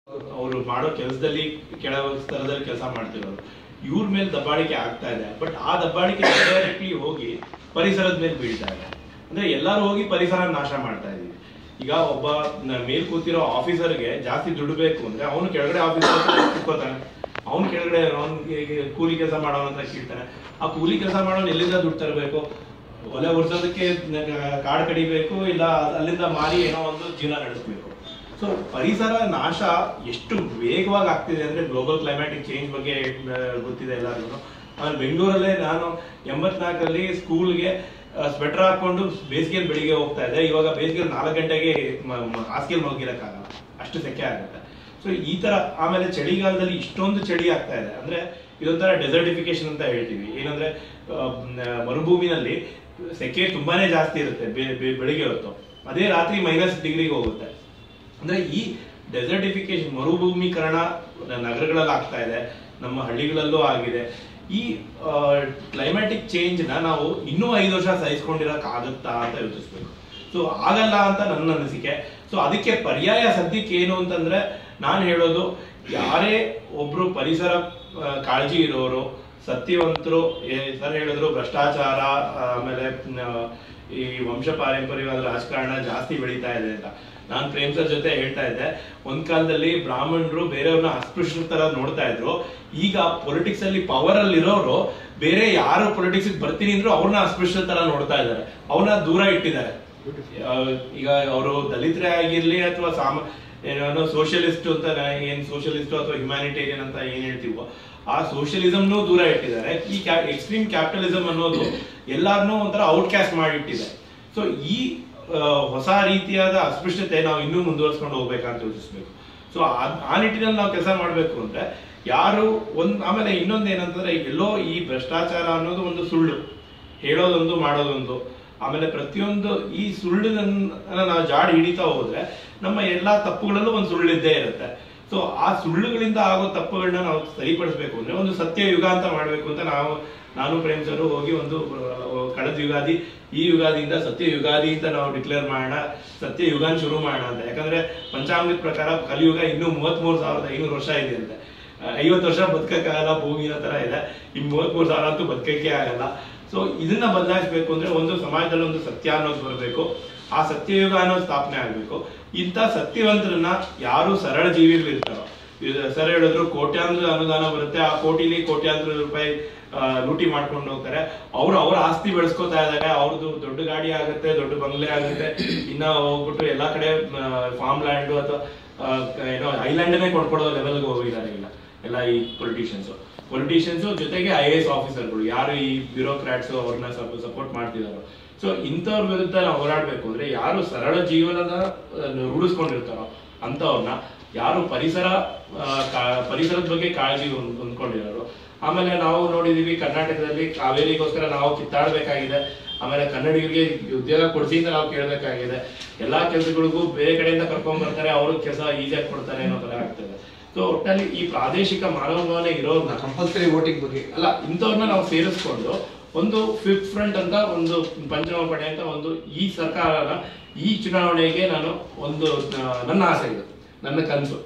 ಅವರು ಮಾಡೋ ಕೆಲಸದಲ್ಲಿ ಕೆಳ ಸ್ತರದಲ್ಲಿ ಕೆಲಸ ಮಾಡ್ತಿರೋರು ಇವ್ರ ಮೇಲೆ ದಬ್ಬಾಳಿಕೆ ಆಗ್ತಾ ಇದೆ ಬಟ್ ಆ ದಬ್ಬಾಳಿಕೆ ಡೈರೆಕ್ಟ್ಲಿ ಹೋಗಿ ಪರಿಸರದ ಮೇಲೆ ಬೀಳ್ತಾ ಇದೆ ಅಂದ್ರೆ ಎಲ್ಲರೂ ಹೋಗಿ ಪರಿಸರ ನಾಶ ಮಾಡ್ತಾ ಇದೀವಿ ಈಗ ಒಬ್ಬ ನ- ಮೇಲ್ ಕೂತಿರೋ ಆಫೀಸರ್ಗೆ ಜಾಸ್ತಿ ದುಡ್ಡು ಬೇಕು ಅಂದ್ರೆ ಅವನು ಕೆಳಗಡೆ ಆಫೀಸರ್ ಕುತ್ಕೋತಾನೆ ಅವ್ನು ಕೆಳಗಡೆ ಅವ್ನಿಗೆ ಕೂಲಿ ಕೆಲಸ ಮಾಡೋನ್ ಅಂತ ಕೇಳ್ತಾನೆ ಆ ಕೂಲಿ ಕೆಲಸ ಮಾಡೋನ್ ಎಲ್ಲಿಂದ ದುಡ್ಡು ತರಬೇಕು ಒಲೆ ಒರ್ಸೋದಕ್ಕೆ ನ- ಕಾಡು ಕಡಿಬೇಕು ಇಲ್ಲ ಅಲ್ಲಿಂದ ಮಾರಿ ಏನೋ ಒಂದು ಜೀವನ ನಡೆಸಬೇಕು ಸೊ ಪರಿಸರ ನಾಶ ಎಷ್ಟು ವೇಗವಾಗಿ ಆಗ್ತಿದೆ ಅಂದ್ರೆ ಗ್ಲೋಬಲ್ ಕ್ಲೈಮ್ಯಾಟಿಕ್ ಚೇಂಜ್ ಬಗ್ಗೆ ಆ, ಗೊತ್ತಿದೆ ಎಲ್ಲರಿಗೂ ಆಮೇಲೆ ಬೆಂಗಳೂರಲ್ಲೇ ನಾನು ಎಂಬತ್ನಾಲ್ಕರಲ್ಲಿ ಸ್ಕೂಲ್ಗೆ ಸ್ವೆಟರ್ ಹಾಕೊಂಡು ಬೇಸಿಗೆಯಲ್ಲಿ ಬೆಳಿಗ್ಗೆ ಹೋಗ್ತಾ ಇದ್ದೆ ಇವಾಗ ಬೇಸಿಗೆಯಲ್ಲಿ ನಾಲ್ಕು ಗಂಟೆಗೆ ಮ- ಮ- ಹಾಸಿಗೆಲ್ ಮಲಗಿರಕ್ಕಾಗಲ್ಲ ಅಷ್ಟು ಸೆಕೆ ಆಗುತ್ತೆ ಸೊ ಈ ತರ ಆಮೇಲೆ ಚಳಿಗಾಲದಲ್ಲಿ ಇಷ್ಟೊಂದು ಚಳಿ ಆಗ್ತಾ ಇದೆ ಅಂದ್ರೆ ಇದೊಂಥರ ಡೆಸರ್ಟಿಫಿಕೇಶನ್ ಅಂತ ಹೇಳ್ತೀವಿ ಏನಂದ್ರೆ ಆ, ಮ್, ಮರುಭೂಮಿನಲ್ಲಿ ಸೆಕೆ ತುಂಬಾನೇ ಜಾಸ್ತಿ ಇರುತ್ತೆ ಬೆ- ಬೆ- ಬೆಳಿಗ್ಗೆ ಹೊತ್ತು ಅದೇ ರಾತ್ರಿ ಮೈನಸ್ ಡಿಗ್ರಿಗೆ ಹೋಗುತ್ತೆ ಅಂದ್ರೆ ಈ ಡೆಸರ್ಟಿಫಿಕೇಶನ್ ಮರುಭೂಮೀಕರಣ ನ- ನಗರಗಳಲ್ಲಿ ಆಗ್ತಾ ಇದೆ ನಮ್ಮ ಹಳ್ಳಿಗಳಲ್ಲೂ ಆಗಿದೆ ಈ ಕ್ಲೈಮ್ಯಾಟಿಕ್ ಚೇಂಜ್ ನ ನಾವು ಇನ್ನೂ ಐದು ವರ್ಷ ಸಹಿಸ್ಕೊಂಡಿರಕ್ ಆಗುತ್ತಾ ಅಂತ ಯೋಚಿಸ್ಬೇಕು ಸೊ ಆಗಲ್ಲ ಅಂತ ನನ್ನ ಅನಿಸಿಕೆ ಸೊ ಅದಕ್ಕೆ ಪರ್ಯಾಯ ಸದ್ಯಕ್ಕೆ ಏನು ಅಂತಂದ್ರೆ ನಾನು ಹೇಳೋದು ಯಾರೇ ಒಬ್ರು ಪರಿಸರ ಆ, ಕಾಳಜಿ ಇರೋರು ಸತ್ಯವಂತರು ಸರ್ ಹೇಳಿದ್ರು ಭ್ರಷ್ಟಾಚಾರ ಆಮೇಲೆ ಆ, ಈ ವಂಶ ಪಾರಂಪರ್ಯವಾದ ರಾಜಕಾರಣ ಜಾಸ್ತಿ ಬೆಳೀತಾ ಇದೆ ಅಂತ ನಾನು ಪ್ರೇಮ್ ಸರ್ ಜೊತೆ ಹೇಳ್ತಾ ಇದ್ದೆ ಒಂದ್ ಕಾಲದಲ್ಲಿ ಬ್ರಾಹ್ಮಣರು ಬೇರೆಯವ್ರನ್ನ ಅಸ್ಪೃಶ್ಯ ತರ ನೋಡ್ತಾ ಇದ್ರು ಈಗ ಪೊಲಿಟಿಕ್ಸ್ ಅಲ್ಲಿ ಪವರ್ ಅಲ್ಲಿ ಇರೋರು ಬೇರೆ ಯಾರು ಪೊಲಿಟಿಕ್ಸ್ ಬರ್ತೀನಿ ಅಂದ್ರು ಅವ್ರನ್ನ ಅಸ್ಪೃಶ್ಯ ತರ ನೋಡ್ತಾ ಇದ್ದಾರೆ ಅವ್ರನ್ನ ದೂರ ಇಟ್ಟಿದ್ದಾರೆ ಆ, ಈಗ ಅವರು ದಲಿತರೇ ಆಗಿರ್ಲಿ ಅಥವಾ ಸಾಮ ಏನೋ ಸೋಷಿಯಲಿಸ್ಟ್ ಅಂತ ನಾ- ಏನ್ ಸೋಷಿಯಲಿಸ್ಟ್ ಅಥವಾ ಹ್ಯುಮ್ಯಾನಿಟೇರಿಯನ್ ಅಂತ ಏನ್ ಹೇಳ್ತೀವೋ ಆ ಸೋಷಿಯಲಿಸಮ್ನೂ ದೂರ ಇಟ್ಟಿದ್ದಾರೆ ಈ ಎಕ್ಸ್ಟ್ರೀಮ್ ಕ್ಯಾಪಿಟಲಿಸಮ್ ಅನ್ನೋದು ಎಲ್ಲಾರನ್ನೂ ಒಂಥರ ಔಟ್ಕ್ಯಾಸ್ಟ್ ಮಾಡಿಟ್ಟಿದೆ ಸೊ ಈ ಆ, ಹೊಸ ರೀತಿಯಾದ ಅಸ್ಪೃಶ್ಯತೆ ನಾವು ಇನ್ನೂ ಮುಂದುವರ್ಸ್ಕೊಂಡು ಹೋಗ್ಬೇಕಂತ ಯೋಚಿಸ್ಬೇಕು ಸೊ ಆ ನಿಟ್ಟಿನಲ್ಲಿ ನಾವು ಕೆಲಸ ಮಾಡಬೇಕು ಅಂದ್ರೆ ಯಾರು ಒಂದ್ ಆಮೇಲೆ ಇನ್ನೊಂದು ಏನಂತಂದ್ರೆ ಎಲ್ಲೋ ಈ ಭ್ರಷ್ಟಾಚಾರ ಅನ್ನೋದು ಒಂದು ಸುಳ್ಳು ಹೇಳೋದೊಂದು ಮಾಡೋದೊಂದು ಆಮೇಲೆ ಪ್ರತಿಯೊಂದು ಈ ಸುಳ್ಳಿನ ನಾವು ಜಾಡಿ ಹಿಡಿತಾ ಹೋದ್ರೆ ನಮ್ಮ ಎಲ್ಲಾ ತಪ್ಪುಗಳಲ್ಲೂ ಒಂದು ಸುಳ್ಳಿದ್ದೇ ಇರುತ್ತೆ ಸೊ ಆ ಸುಳ್ಳುಗಳಿಂದ ಆಗೋ ತಪ್ಪುಗಳನ್ನ ನಾವು ಸರಿಪಡಿಸ್ಬೇಕು ಅಂದ್ರೆ ಒಂದು ಸತ್ಯ ಯುಗ ಅಂತ ಮಾಡ್ಬೇಕು ಅಂತ ನಾವು ನಾನು ಪ್ರೇಮ್ ಸರ್ ಹೋಗಿ ಒಂದು ಆ, ಕಳೆದ ಯುಗಾದಿ ಈ ಯುಗಾದಿಯಿಂದ ಸತ್ಯ ಯುಗಾದಿ ಅಂತ ನಾವು ಡಿಕ್ಲೇರ್ ಮಾಡೋಣ ಸತ್ಯ ಯುಗಾನ್ ಶುರು ಮಾಡೋಣ ಅಂತ ಯಾಕಂದ್ರೆ ಪಂಚಾಂಗದ ಪ್ರಕಾರ ಕಲಿಯುಗ ಇನ್ನೂ ಮೂವತ್ಮೂರು ಸಾವಿರದ ಐನೂರು ವರ್ಷ ಇದೆ ಅಂತೆ ಐವತ್ತು ವರ್ಷ ಬದುಕಕ್ಕಾಗಲ್ಲ ಭೂಮಿನ ತರ ಇದೆ ಇನ್ ಮೂವತ್ಮೂರು ಸಾವಿರ ಅಂತೂ ಬದುಕಕ್ಕೆ ಆಗಲ್ಲ ಸೊ ಇದನ್ನ ಬದಲಾಯಿಸಬೇಕು ಅಂದ್ರೆ ಒಂದು ಸಮಾಜದಲ್ಲಿ ಒಂದು ಸತ್ಯ ಅನ್ನೋದು ಬರಬೇಕು ಆ ಸತ್ಯಯುಗ ಅನ್ನೋದು ಸ್ಥಾಪನೆ ಆಗ್ಬೇಕು ಇಂಥ ಸತ್ಯವಂತರನ್ನ ಯಾರು ಸರಳ ಜೀವಿಗಳು ಇರ್ತಾರೋ ಸರ್ ಹೇಳಿದ್ರು ಕೋಟ್ಯಾಂತರ ಅನುದಾನ ಬರುತ್ತೆ ಆ ಕೋಟಿಲಿ ಕೋಟ್ಯಾಂತರ ರೂಪಾಯಿ ಆ, ಲೂಟಿ ಮಾಡ್ಕೊಂಡು ಹೋಗ್ತಾರೆ ಅವ್ರು ಅವ್ರ ಆಸ್ತಿ ಬೆಳೆಸ್ಕೊತಾ ಇದಾರೆ ಅವ್ರದ್ದು ದೊಡ್ಡ ಗಾಡಿ ಆಗುತ್ತೆ ದೊಡ್ಡ ಬಂಗ್ಲೆ ಆಗುತ್ತೆ ಇನ್ನ ಹೋಗ್ಬಿಟ್ಟು ಎಲ್ಲಾ ಕಡೆ ಫಾರ್ಮ್ ಲ್ಯಾಂಡ್ ಅಥವಾ ಆ, ಏನೋ ಐಲ್ಯಾಂಡ್ನೇ ಕೊಡ್ಕೊಡೋ ಲೆವೆಲ್ಗೆ ಹೋಗಿದ್ದಾರೆ ಇಲ್ಲ ಎಲ್ಲ ಈ ಪೊಲಿಟಿಷಿಯನ್ಸ್ ಪೊಲಿಟಿಷಿಯನ್ಸ್ ಜೊತೆಗೆ ಐ ಎಸ್ ಆಫೀಸರ್ಗಳು ಯಾರು ಈ ಬ್ಯೂರೋಕ್ರಾಟ್ಸ್ ಅವ್ರನ್ನ ಸಪೋರ್ಟ್ ಮಾಡ್ತಿದಾರೋ ಸೊ ಇಂಥವ್ರ ವಿರುದ್ಧ ನಾವು ಹೋರಾಡ್ಬೇಕು ಅಂದ್ರೆ ಯಾರು ಸರಳ ಜೀವನದ ಆ, ರೂಢಿಸ್ಕೊಂಡಿರ್ತಾರೋ ಅಂತವ್ರನ್ನ ಯಾರು ಪರಿಸರ ಆ, ಕಾ- ಪರಿಸರದ ಬಗ್ಗೆ ಕಾಳಜಿ ಹೊಂದ್- ಹೊಂದ್ಕೊಂಡಿರೋರು ಆಮೇಲೆ ನಾವು ನೋಡಿದೀವಿ ಕರ್ನಾಟಕದಲ್ಲಿ ಕಾವೇರಿಗೋಸ್ಕರ ನಾವು ಕಿತ್ತಾಡ್ಬೇಕಾಗಿದೆ ಆಮೇಲೆ ಕನ್ನಡಿಗರಿಗೆ ಉದ್ಯೋಗ ಕೊಡ್ಸಿ ಅಂತ ನಾವು ಕೇಳ್ಬೇಕಾಗಿದೆ ಎಲ್ಲಾ ಕೆಲಸಗಳಿಗೂ ಬೇರೆ ಕಡೆಯಿಂದ ಕರ್ಕೊಂಡ್ ಬರ್ತಾರೆ ಅವರು ಕೆಲಸ ಈಸಿಯಾಗಿ ಕೊಡ್ತಾರೆ ಅನ್ನೋ ತರ ಆಗ್ತದೆ ಸೊ ಒಟ್ಟಲ್ಲಿ ಈ ಪ್ರಾದೇಶಿಕ ಮಾನವನೇ ಇರೋರ್ನ ಕಂಪಲ್ಸರಿ ವೋಟಿಂಗ್ ಬಗ್ಗೆ ಅಲ್ಲ ಇಂಥವ್ರನ್ನ ನಾವು ಸೇರಿಸ್ಕೊಂಡು ಒಂದು ಫಿಫ್ತ್ ಫ್ರಂಟ್ ಅಂತ ಒಂದು ಪಂಚಮ ಪಡೆ ಅಂತ ಒಂದು ಈ ಸರ್ಕಾರನ ಈ ಚುನಾವಣೆಗೆ ನಾನು ಒಂದು ಆ, ನನ್ನ ಆಸೆ ಇದು ನನ್ನ ಕನಸು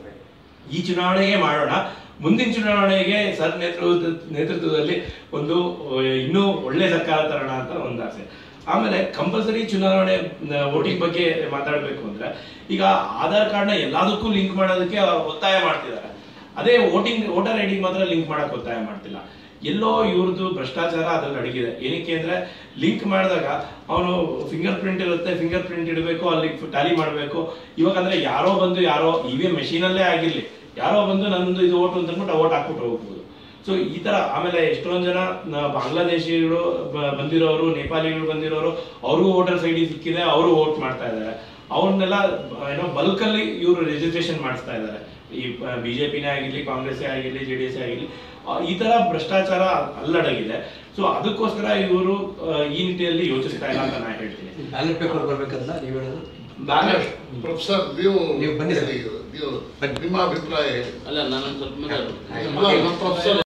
ಈ ಚುನಾವಣೆಗೆ ಮಾಡೋಣ ಮುಂದಿನ ಚುನಾವಣೆಗೆ ಸರ್ ನೇತೃತ್ವದ ನೇತೃತ್ವದಲ್ಲಿ ಒಂದು ಆ, ಇನ್ನೂ ಒಳ್ಳೆ ಸರ್ಕಾರ ತರೋಣ ಅಂತ ಒಂದು ಆಸೆ ಆಮೇಲೆ ಕಂಪಲ್ಸರಿ ಚುನಾವಣೆ ವೋಟಿಂಗ್ ಬಗ್ಗೆ ಮಾತಾಡಬೇಕು ಅಂದ್ರೆ ಈಗ ಆಧಾರ್ ಕಾರ್ಡ್ನ ಎಲ್ಲದಕ್ಕೂ ಲಿಂಕ್ ಮಾಡೋದಕ್ಕೆ ಒತ್ತಾಯ ಮಾಡ್ತಿದ್ದಾರೆ ಅದೇ ವೋಟಿಂಗ್ ವೋಟರ್ ಐ ಮಾತ್ರ ಲಿಂಕ್ ಮಾಡಕ್ ಒತ್ತಾಯ ಮಾಡ್ತಿಲ್ಲ ಎಲ್ಲೋ ಇವ್ರದ್ದು ಭ್ರಷ್ಟಾಚಾರ ಅದ್ರಲ್ಲಿ ಅಡಗಿದೆ ಏನಕ್ಕೆ ಅಂದ್ರೆ ಲಿಂಕ್ ಮಾಡಿದಾಗ ಅವನು ಫಿಂಗರ್ ಪ್ರಿಂಟ್ ಇರುತ್ತೆ ಫಿಂಗರ್ ಪ್ರಿಂಟ್ ಇಡಬೇಕು ಅಲ್ಲಿ ಟ್ಯಾಲಿ ಮಾಡಬೇಕು ಇವಾಗ ಅಂದ್ರೆ ಯಾರೋ ಬಂದು ಯಾರೋ ಇ ವಿ ಎಂ ಮೆಷಿನಲ್ಲೇ ಆಗಿರ್ಲಿ ಯಾರೋ ಬಂದು ನಂದು ಇದು ಓಟು ಅಂತ ಅಂದ್ಬಿಟ್ಟು ಓಟ್ ಹಾಕ್ಬಿಟ್ಟು ಹೋಗ್ಬೋದು ಸೊ ಈ ತರ ಆಮೇಲೆ ಎಷ್ಟೊಂದ್ ಜನ ನ- ಬಾಂಗ್ಲಾದೇಶಿಗಳು ಬ- ಬಂದಿರೋರು ನೇಪಾಳಿಗಳು ಬಂದಿರೋರು ಅವ್ರಿಗೂ ವೋಟರ್ಸ್ ಐ ಡಿ ಸಿಕ್ಕಿದೆ ಅವರು ವೋಟ್ ಮಾಡ್ತಾ ಇದ್ದಾರೆ ಅವ್ರನ್ನೆಲ್ಲ ಏನೋ ಬಲ್ಕ್ ಅಲ್ಲಿ ಇವರು ರಿಜಿಸ್ಟ್ರೇಷನ್ ಮಾಡಿಸ್ತಾ ಇದ್ದಾರೆ ಈ ಬಿಜೆಪಿನೇ ಆಗಿರ್ಲಿ ಕಾಂಗ್ರೆಸ್ ಆಗಿರ್ಲಿ ಜೆ ಡಿ ಎಸ್ ಆಗಿರ್ಲಿ ಆ, ಈ ತರ ಭ್ರಷ್ಟಾಚಾರ ಅಲ್ಲಡಗಿದೆ ಸೊ ಅದಕ್ಕೋಸ್ಕರ ಇವರು ಈ ನಿಟ್ಟಿನಲ್ಲಿ ಯೋಚಿಸ್ತಾ ಇಲ್ಲ ಅಂತ ನಾನು ಹೇಳ್ತೀನಿ ಬ್ಯಾಲೆಟ್ ಪೇಪರ್ ಬರ್ಬೇಕಂತ ನೀವು ಹೇಳೋದು ಬ್ಯಾಲೆಟ್ ಪ್ರೊಫೆಸರ್ ನೀವು ನೀವು ಬನ್ನಿ ಸರ್. ನೀವು ನಿಮ್ಮ ಅಭಿಪ್ರಾಯ ಹೇಳಿ ಅಲ್ಲ ನಾನು ಸ್ವಲ್ಪ ಅಲ್ಲ, ಪ್ರೊಫೆಸರ್